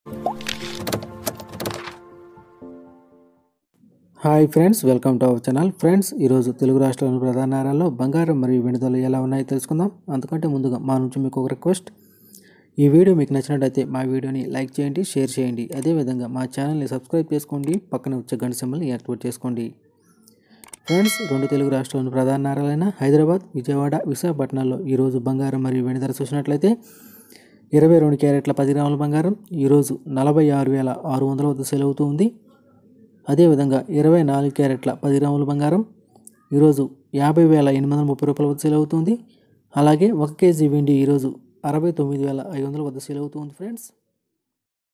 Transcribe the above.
hi friends welcome to our channel friends ఈరోజు తెలుగు రాష్ట్రాల ప్రధాన నగరాల్లో బంగారం మరియు వెనుదలు ఎలా ఉన్నాయో తెలుసుకుందాం అందుకంటే ముందుగా మా నుంచి మీకు ఒక రిక్వెస్ట్ ఈ వీడియో మీకు నచ్చినట్టయితే మా వీడియోని లైక్ చేయండి షేర్ చేయండి అదేవిధంగా మా ఛానల్ని సబ్స్క్రైబ్ చేసుకోండి పక్కన వచ్చే గంట సింబల్ని యాక్టివేట్ చేసుకోండి ఫ్రెండ్స్ రెండు తెలుగు రాష్ట్రాల ప్రధాన నగరాలైన హైదరాబాద్ విజయవాడ విశాఖపట్నాల్లో ఈరోజు బంగారం మరియు వెండి ధర చూసినట్లయితే ఇరవై రెండు క్యారెట్ల పది గ్రాముల బంగారం ఈరోజు నలభై ఆరు వేల ఆరు వందల వద్ద సేల్ అవుతూ ఉంది అదేవిధంగా ఇరవై నాలుగు క్యారెట్ల పది గ్రాముల బంగారం ఈరోజు యాభై వేల ఎనిమిది వందల ముప్పై రూపాయల వద్ద సేల్ అవుతుంది అలాగే ఒక కేజీ వెండి ఈరోజు అరవై తొమ్మిది వేల ఐదు వందల వద్ద సేల్ అవుతుంది ఫ్రెండ్స్